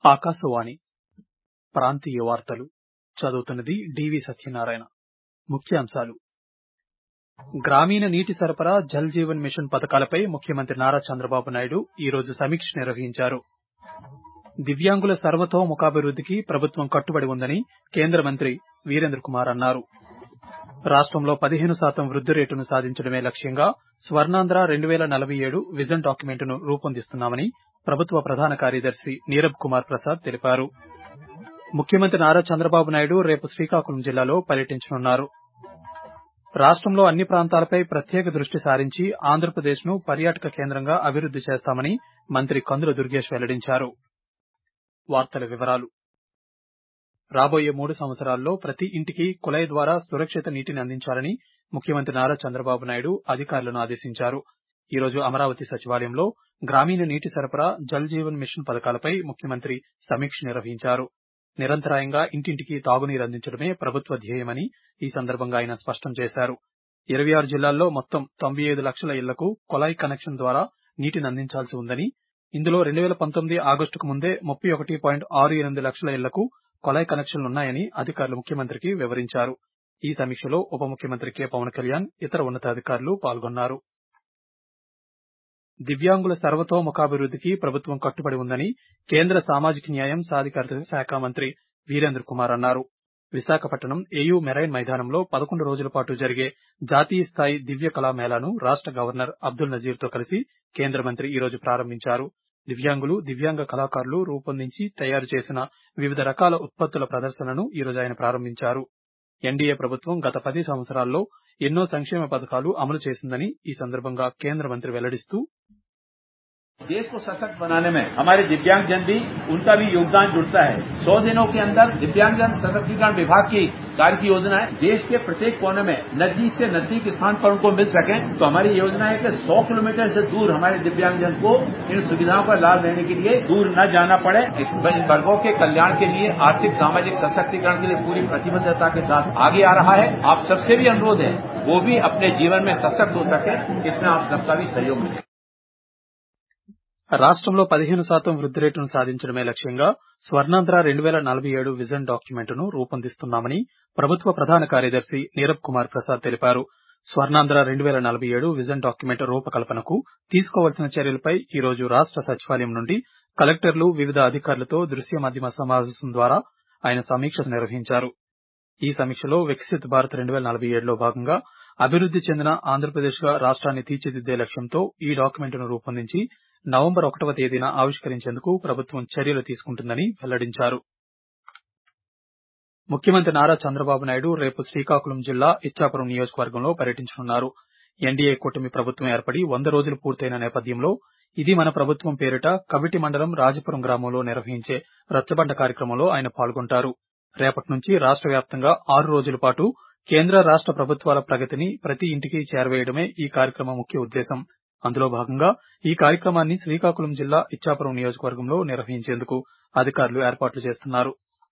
ఆకాశవాణి ప్రాంతీయ వార్తలు చదువుతున్నది డివి సత్యనారాయణ ముఖ్యాంశాలు గ్రామీణ నీటి సరఫరా జల్ జీవన్ మిషన్ పథకాలపై ముఖ్యమంత్రి నారా చంద్రబాబు నాయుడు ఈ రోజు సమీక్ష నిర్వహించారు దివ్యాంగుల సర్వతోముఖాభివృద్దికి ప్రభుత్వం కట్టుబడి ఉందని కేంద్ర మంత్రి వీరేంద్ర కుమార్ అన్నారు రాష్టంలో పదిహేను శాతం వృద్ది రేటును సాధించడమే లక్ష్యంగా స్వర్ణాంధ్ర రెండు వేల నలభై ఏడు విజన్ డాక్యుమెంట్ను రూపొందిస్తున్నామని ప్రభుత్వ ప్రధాన కార్యదర్శి నీరబ్ కుమార్ ప్రసాద్ తెలిపారు ముఖ్యమంత్రి నారా చంద్రబాబు నాయుడు రేపు శ్రీకాకుళం జిల్లాలో పర్యటించనున్నారు రాష్టంలో అన్ని ప్రాంతాలపై ప్రత్యేక దృష్టి సారించి ఆంధ్రప్రదేశ్ ను పర్యాటక కేంద్రంగా అభివృద్ది చేస్తామని మంత్రి కందుల దుర్గేష్ వెల్లడించారు వార్తల వివరాలు రాబోయే మూడు సంవత్సరాల్లో ప్రతి ఇంటికి కుళాయి ద్వారా సురక్షిత నీటిని అందించాలని ముఖ్యమంత్రి నారా చంద్రబాబు నాయుడు అధికారులను ఆదేశించారు ఈ రోజు అమరావతి సచివాలయంలో గ్రామీణ నీటి సరఫరా జల్ జీవన్ మిషన్ పథకాలపై ముఖ్యమంత్రి సమీక్ష నిర్వహించారు నిరంతరాయంగా ఇంటింటికి తాగునీరు అందించడమే ప్రభుత్వ ధ్యేయమని ఈ సందర్భంగా ఆయన స్పష్టం చేశారు ఇరవై ఆరు జిల్లాల్లో మొత్తం తొంభై ఐదు లక్షల ఇళ్లకు కుళాయి కనెక్షన్ ద్వారా నీటిని అందించాల్సి ఉందని ఇందులో రెండు వేల పంతొమ్మిది ఆగస్టుకు ముందే ముప్పై ఒకటి పాయింట్ ఆరు ఎనిమిది లక్షల ఇళ్లకు కుళాయి కనెక్షన్లున్నాయని అధికారులు ముఖ్యమంత్రికి వివరించారు ఈ సమీక్షలో ఉప ముఖ్యమంత్రి కె పవన్ కళ్యాణ్ ఇతర ఉన్నతాధికారులు పాల్గొన్నారు దివ్యాంగుల సర్వతోముఖాభివృద్దికి ప్రభుత్వం కట్టుబడి ఉందని కేంద్ర సామాజిక న్యాయం సాధికారత శాఖ మంత్రి వీరేంద్ర కుమార్ అన్నారు విశాఖపట్నం ఏయూ మెరైన్ మైదానంలో పదకొండు రోజుల పాటు జరిగే జాతీయ స్థాయి దివ్య కళా మేళాను రాష్ట గవర్నర్ అబ్దుల్ నజీర్ తో కలిసి కేంద్ర మంత్రి ఈ రోజు ప్రారంభించారు దివ్యాంగులు దివ్యాంగ కళాకారులు రూపొందించి తయారు చేసిన వివిధ రకాల ఉత్పత్తుల ప్రదర్శనను ఈ రోజు ఆయన ప్రారంభించారు ఎన్డీఏ ప్రభుత్వం గత పది సంవత్సరాల్లో ఎన్నో సంక్షేమ పథకాలు అమలు చేసిందని ఈ సందర్భంగా కేంద్ర మంత్రి వెల్లడిస్తూ देश को सशक्त बनाने में हमारे दिव्यांग जन भी उनका भी योगदान जुड़ता है सौ दिनों के अंदर दिव्यांगजन सशक्तिकरण विभाग की कार्य की योजना है देश के प्रत्येक कोने में नजदीक से नजदीक स्थान पर उनको मिल सके तो हमारी योजना है कि 100 किलोमीटर से दूर हमारे दिव्यांगजन को इन सुविधाओं का लाभ लेने के लिए दूर न जाना पड़े इस इन वर्गों के कल्याण के लिए आर्थिक सामाजिक सशक्तिकरण के लिए पूरी प्रतिबद्धता के साथ आगे आ रहा है आप सबसे भी अनुरोध है वो भी अपने जीवन में सशक्त हो सके इसमें आप सबका भी सहयोग मिले రాష్టంలో పదిహేను శాతం వృద్ది రేటును సాధించడమే లక్ష్యంగా స్వర్ణాంధ్ర రెండు వేల నలభై ఏడు విజన్ డాక్యుమెంట్ను రూపొందిస్తున్నామని ప్రభుత్వ ప్రధాన కార్యదర్శి నీరబ్ కుమార్ ప్రసాద్ తెలిపారు స్వర్ణాంధ్ర రెండు వేల నలభై ఏడు విజన్ డాక్యుమెంట్ రూపకల్పనకు తీసుకోవాల్సిన చర్యలపై ఈ రోజు రాష్ట సచివాలయం నుండి కలెక్టర్లు వివిధ అధికారులతో దృశ్య మాధ్యమ సమావేశం ద్వారా ఆయన సమీక్ష నిర్వహించారు ఈ సమీక్షలో వికసిత్ భారత్ రెండు వేల నలభై ఏడులో భాగంగా అభివృద్ది చెందిన ఆంధ్రప్రదేశ్ గా రాష్ట్రాన్ని తీర్చిదిద్దే లక్ష్యంతో ఈ డాక్యుమెంట్ను రూపొందించి నవంబర్ ఒకటవ తేదీన ఆవిష్కరించేందుకు ప్రభుత్వం చర్యలు తీసుకుంటుందని వెల్లడించారు ముఖ్యమంత్రి నారా చంద్రబాబు నాయుడు రేపు శ్రీకాకుళం జిల్లా ఇచ్చాపురం నియోజకవర్గంలో పర్యటించనున్నారు ఎన్డీఏ కూటమి ప్రభుత్వం ఏర్పడి వంద రోజులు పూర్తయిన నేపథ్యంలో ఇది మన ప్రభుత్వం పేరిట కవిటి మండలం రాజపురం గ్రామంలో నిర్వహించే రచ్చబండ కార్యక్రమంలో ఆయన పాల్గొంటారు రేపటి నుంచి రాష్ట వ్యాప్తంగా ఆరు రోజుల పాటు కేంద్ర రాష్ట ప్రభుత్వాల ప్రగతిని ప్రతి ఇంటికి చేరవేయడమే ఈ కార్యక్రమం ముఖ్య ఉద్దేశం అందులో భాగంగా ఈ కార్యక్రమాన్ని శ్రీకాకుళం జిల్లా ఇచ్చాపురం నియోజకవర్గంలో నిర్వహించేందుకు అధికారులు ఏర్పాట్లు చేస్తున్నారు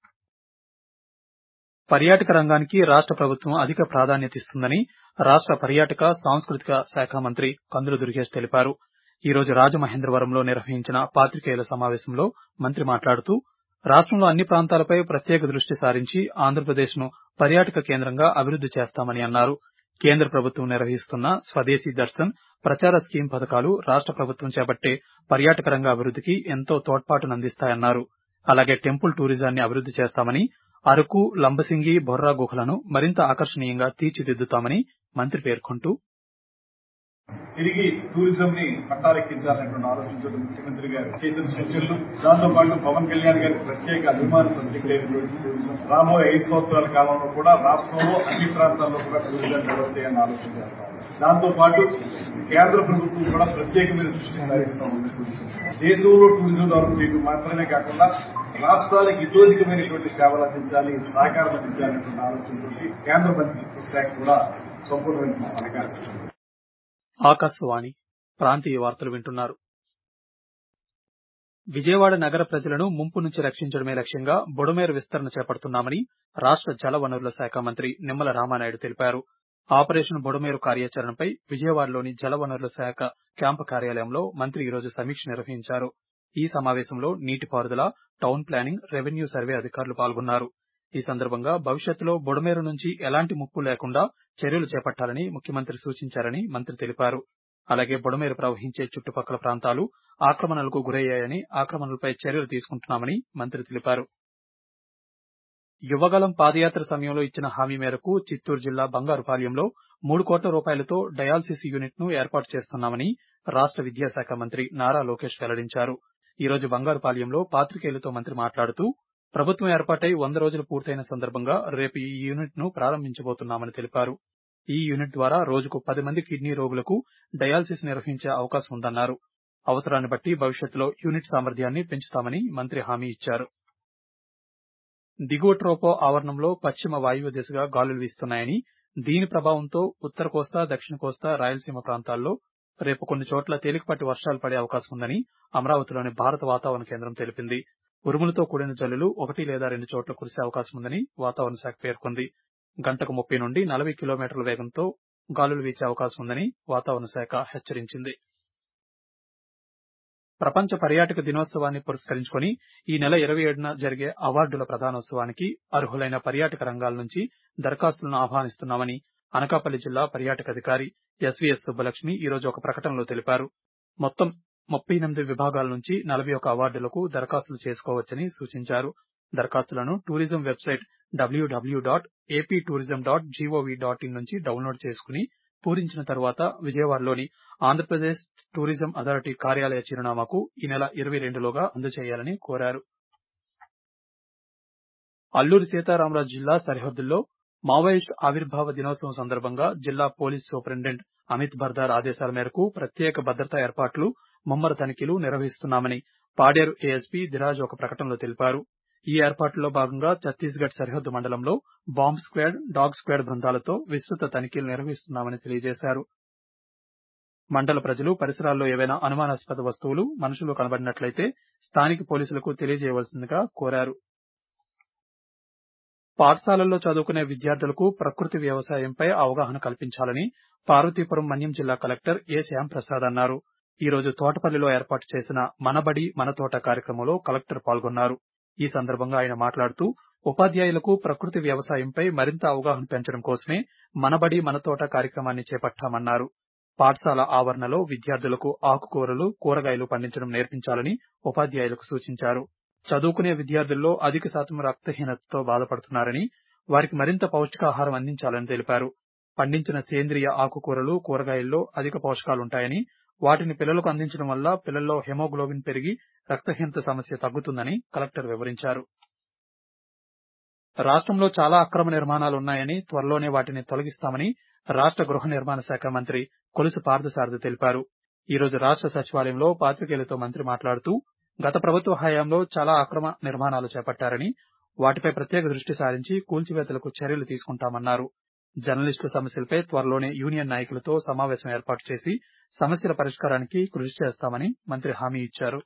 పర్యాటక రంగానికి రాష్ట ప్రభుత్వం అధిక ప్రాధాన్యత ఇస్తుందని రాష్ట పర్యాటక సాంస్కృతిక శాఖ మంత్రి కందుల దుర్గేష్ తెలిపారు ఈ రోజు రాజమహేంద్రవరంలో నిర్వహించిన పాత్రికేయుల సమావేశంలో మంత్రి మాట్లాడుతూ రాష్టంలో అన్ని ప్రాంతాలపై ప్రత్యేక దృష్టి సారించి ఆంధ్రప్రదేశ్ ను పర్యాటక కేంద్రంగా అభివృద్ది చేస్తామని అన్నారు కేంద్ర ప్రభుత్వం నిర్వహిస్తున్న స్వదేశీ దర్శన్ ప్రచార స్కీమ్ పథకాలు రాష్ట ప్రభుత్వం చేపట్టే పర్యాటక రంగ అభివృద్దికి ఎంతో తోడ్పాటునందిస్తాయన్నారు అలాగే టెంపుల్ టూరిజాన్ని అభివృద్ది చేస్తామని అరకు లంబసింగి బొర్రా గుహలను మరింత ఆకర్షణీయంగా తీర్చిదిద్దుతామని మంత్రి పేర్కొంటూ తిరిగి టూరిజం ని పట్టాలెక్కించాలనేటువంటి ఆలోచించడం ముఖ్యమంత్రి గారు చేసిన సూచనలు దాంతో పాటు పవన్ కళ్యాణ్ గారికి ప్రత్యేక అభిమాన సబ్జెక్ట్ అయినటువంటి టూరిజం రాబోయే ఐదు సంవత్సరాల కాలంలో కూడా రాష్ట్రంలో అన్ని ప్రాంతాల్లో కూడా టూరిజం డెవలప్ చేయాలని ఆలోచన చేస్తాం దాంతో పాటు కేంద్ర ప్రభుత్వం కూడా ప్రత్యేకమైన దృష్టి సారిస్తా ఉంది దేశంలో టూరిజం డెవలప్ చేయడం మాత్రమే కాకుండా రాష్ట్రాలకు ఇతోధికమైనటువంటి సేవలు అందించాలి సహకారం అందించాలనేటువంటి ఆలోచనతో కేంద్ర మంత్రిత్వ శాఖ కూడా సంపూర్ణమైన సహకారం ఆకాశవాణి ప్రాంతీయ వార్తలు వింటున్నారు విజయవాడ నగర ప్రజలను ముంపు నుంచి రక్షించడమే లక్ష్యంగా బుడమేరు విస్తరణ చేపడుతున్నామని రాష్ట జలవనరుల శాఖ మంత్రి నిమ్మల రామానాయుడు తెలిపారు ఆపరేషన్ బుడమేరు కార్యాచరణపై విజయవాడలోని జలవనరుల శాఖ క్యాంపు కార్యాలయంలో మంత్రి ఈ రోజు సమీక్ష నిర్వహించారు ఈ సమావేశంలో నీటిపారుదల టౌన్ ప్లానింగ్ రెవెన్యూ సర్వే అధికారులు పాల్గొన్నారు ఈ సందర్భంగా భవిష్యత్తులో బుడమేరు నుంచి ఎలాంటి ముప్పు లేకుండా చర్యలు చేపట్టాలని ముఖ్యమంత్రి సూచించారని మంత్రి తెలిపారు అలాగే బుడమేరు ప్రవహించే చుట్టుపక్కల ప్రాంతాలు ఆక్రమణలకు గురయ్యాయని ఆక్రమణలపై చర్యలు తీసుకుంటున్నామని మంత్రి తెలిపారు యువగలం పాదయాత్ర సమయంలో ఇచ్చిన హామీ మేరకు చిత్తూరు జిల్లా బంగారుపాలెంలో మూడు కోట్ల రూపాయలతో డయాలసిస్ యూనిట్ ను ఏర్పాటు చేస్తున్నామని రాష్ట్ర విద్యాశాఖ మంత్రి నారా లోకేష్ వెల్లడించారు ఈ రోజు బంగారుపాలెంలో పాత్రికేయులతో మంత్రి మాట్లాడుతూ ప్రభుత్వం ఏర్పాటై వంద రోజులు పూర్తయిన సందర్భంగా రేపు ఈ యూనిట్ ను ప్రారంభించబోతున్నామని తెలిపారు ఈ యూనిట్ ద్వారా రోజుకు పది మంది కిడ్నీ రోగులకు డయాలసిస్ నిర్వహించే అవకాశం ఉందన్నారు అవసరాన్ని బట్టి భవిష్యత్తులో యూనిట్ సామర్థ్యాన్ని పెంచుతామని మంత్రి హామీ ఇచ్చారు దిగువ ట్రోపో ఆవరణంలో పశ్చిమ వాయువ్య దిశగా గాలులు వీస్తున్నాయని దీని ప్రభావంతో ఉత్తర కోస్తా దక్షిణ కోస్తా రాయలసీమ ప్రాంతాల్లో రేపు కొన్ని చోట్ల తేలికపాటి వర్షాలు పడే అవకాశం ఉందని అమరావతిలోని భారత వాతావరణ కేంద్రం తెలిపింది ఉరుములతో కూడిన జల్లులు ఒకటి లేదా రెండు చోట్ల కురిసే అవకాశం ఉందని వాతావరణ శాఖ పేర్కొంది గంటకు ముప్పై నుండి నలభై కిలోమీటర్ల వేగంతో గాలులు వీచే అవకాశం ఉందని వాతావరణ శాఖ హెచ్చరించింది ప్రపంచ పర్యాటక దినోత్సవాన్ని పురస్కరించుకొని ఈ నెల ఇరవై ఏడున జరిగే అవార్డుల ప్రధానోత్సవానికి అర్హులైన పర్యాటక రంగాల నుంచి దరఖాస్తులను ఆహ్వానిస్తున్నామని అనకాపల్లి జిల్లా పర్యాటక అధికారి ఎస్వీఎస్ సుబ్బలక్ష్మి ఈ రోజు ఒక ప్రకటనలో తెలిపారు మొత్తం ముప్పై ఎనిమిది విభాగాల నుంచి నలభై ఒక అవార్డులకు దరఖాస్తులు చేసుకోవచ్చని సూచించారు దరఖాస్తులను tourism website WWW dot AP tourism dot GOV dot in నుంచి డౌన్లోడ్ చేసుకుని పూరించిన తర్వాత విజయవాడలోని ఆంధ్రప్రదేశ్ టూరిజం అథారిటీ కార్యాలయ చిరునామాకు ఈ నెల ఇరవై రెండులోగా అందజేయాలని కోరారు అల్లూరి సీతారామరాజు జిల్లా సరిహద్దుల్లో మావోయిస్ట్ ఆవిర్భావ దినోత్సవం సందర్భంగా జిల్లా పోలీస్ సూపరింటెండెంట్ అమిత్ బర్దార్ ఆదేశాల మేరకు ప్రత్యేక భద్రతా ఏర్పాట్లు ముమ్మర తనిఖీలు నిర్వహిస్తున్నామని పాడేరు ఏఎస్పీ దిరాజ్ ఒక ప్రకటనలో తెలిపారు ఈ ఏర్పాట్లలో భాగంగా ఛత్తీస్గఢ్ సరిహద్దు మండలంలో బాంబ్ స్క్వాడ్ డాగ్ స్క్వాడ్ బృందాలతో విస్తృత తనిఖీలు నిర్వహిస్తున్నామని తెలియజేశారు మండల ప్రజలు పరిసరాల్లో ఏవైనా అనుమానాస్పద వస్తువులు మనుషులు కనబడినట్లయితే స్థానిక పోలీసులకు తెలియజేయవలసిందిగా కోరారు పాఠశాలల్లో చదువుకునే విద్యార్థులకు ప్రకృతి వ్యవసాయంపై అవగాహన కల్పించాలని పార్వతీపురం మన్యం జిల్లా కలెక్టర్ ఏ శ్యాంప్రసాద్ అన్నారు ఈ రోజు తోటపల్లిలో ఏర్పాటు చేసిన మనబడి మన తోట కార్యక్రమంలో కలెక్టర్ పాల్గొన్నారు ఈ సందర్భంగా ఆయన మాట్లాడుతూ ఉపాధ్యాయులకు ప్రకృతి వ్యవసాయంపై మరింత అవగాహన పెంచడం కోసమే మనబడి మన తోట కార్యక్రమాన్ని చేపట్టామన్నారు పాఠశాల ఆవరణలో విద్యార్థులకు ఆకుకూరలు కూరగాయలు పండించడం నేర్పించాలని ఉపాధ్యాయులకు సూచించారు చదువుకునే విద్యార్థుల్లో అధిక శాతం రక్తహీనతతో బాధపడుతున్నారని వారికి మరింత పౌష్టికాహారం అందించాలని తెలిపారు పండించిన సేంద్రియ ఆకుకూరలు కూరగాయల్లో అధిక పోషకాలుంటాయని వాటిని పిల్లలకు అందించడం వల్ల పిల్లల్లో హెమోగ్లోబిన్ పెరిగి రక్తహీనత సమస్య తగ్గుతుందని కలెక్టర్ వివరించారు రాష్ట్రంలో చాలా అక్రమ నిర్మాణాలు ఉన్నాయని త్వరలోనే వాటిని తొలగిస్తామని రాష్ట్ర గృహ నిర్మాణ శాఖ మంత్రి కొలుసు పార్థసారథి తెలిపారు ఈ రోజు రాష్ట్ర సచివాలయంలో పాత్రికేయులతో మంత్రి మాట్లాడుతూ గత ప్రభుత్వ హయాంలో చాలా అక్రమ నిర్మాణాలు చేపట్టారని వాటిపై ప్రత్యేక దృష్టి సారించి కూల్చివేతలకు చర్యలు తీసుకుంటామన్నారు జర్నలిస్టుల సమస్యలపై త్వరలోనే యూనియన్ నాయకులతో సమావేశం ఏర్పాటు చేసి సమస్యల పరిష్కారానికి కృషి చేస్తామని మంత్రి హామీ ఇచ్చారు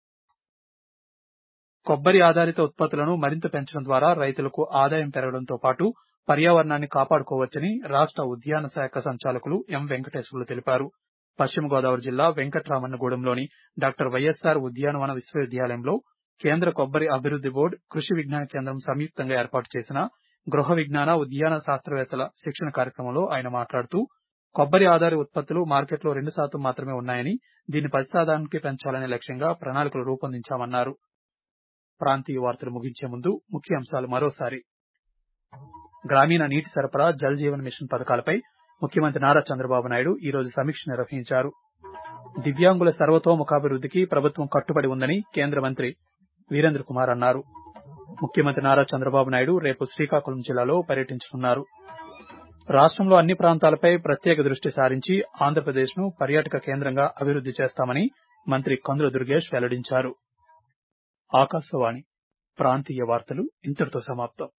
కొబ్బరి ఆధారిత ఉత్పత్తులను మరింత పెంచడం ద్వారా రైతులకు ఆదాయం పెరగడంతో పాటు పర్యావరణాన్ని కాపాడుకోవచ్చని రాష్ట్ర ఉద్యాన శాఖ సంచాలకులు ఎం వెంకటేశ్వర్లు తెలిపారు పశ్చిమ గోదావరి జిల్లా వెంకట్రామన్నగూడెంలోని డాక్టర్ వైఎస్ఆర్ ఉద్యానవన విశ్వవిద్యాలయంలో కేంద్ర కొబ్బరి అభివృద్ది బోర్డు కృషి విజ్ఞాన కేంద్రం సంయుక్తంగా ఏర్పాటు చేసిన గృహ విజ్ఞాన ఉద్యాన శాస్త్రవేత్తల శిక్షణ కార్యక్రమంలో ఆయన మాట్లాడుతూ కొబ్బరి ఆధారిత ఉత్పత్తులు మార్కెట్లో రెండు శాతం మాత్రమే ఉన్నాయని దీన్ని పది శాతానికి పెంచాలనే లక్ష్యంగా ప్రణాళికలు రూపొందించామన్నారు ప్రాంతీయ వార్తలు ముగించే ముందు ముఖ్యాంశాలు మరోసారి గ్రామీణ నీటి సరఫరా జల్ జీవన్ మిషన్ పథకాలపై ముఖ్యమంత్రి నారా చంద్రబాబు నాయుడు ఈ రోజు సమీక్ష నిర్వహించారు దివ్యాంగుల సర్వతోముఖాభివృద్ధికి ప్రభుత్వం కట్టుబడి ఉందని కేంద్ర మంత్రి వీరేంద్ర కుమార్ అన్నారు ముఖ్యమంత్రి నారా చంద్రబాబు నాయుడు రేపు శ్రీకాకుళం జిల్లాలో పర్యటించనున్నారు రాష్ట్రంలో అన్ని ప్రాంతాలపై ప్రత్యేక దృష్టి సారించి ఆంధ్రప్రదేశ్ను పర్యాటక కేంద్రంగా అభివృద్ది చేస్తామని మంత్రి కందుల దుర్గేష్ వెల్లడించారు ఆకాశవాణి ప్రాంతీయ వార్తలు ఇంతటితో సమాప్తం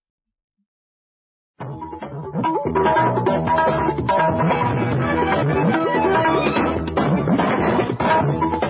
Thank you.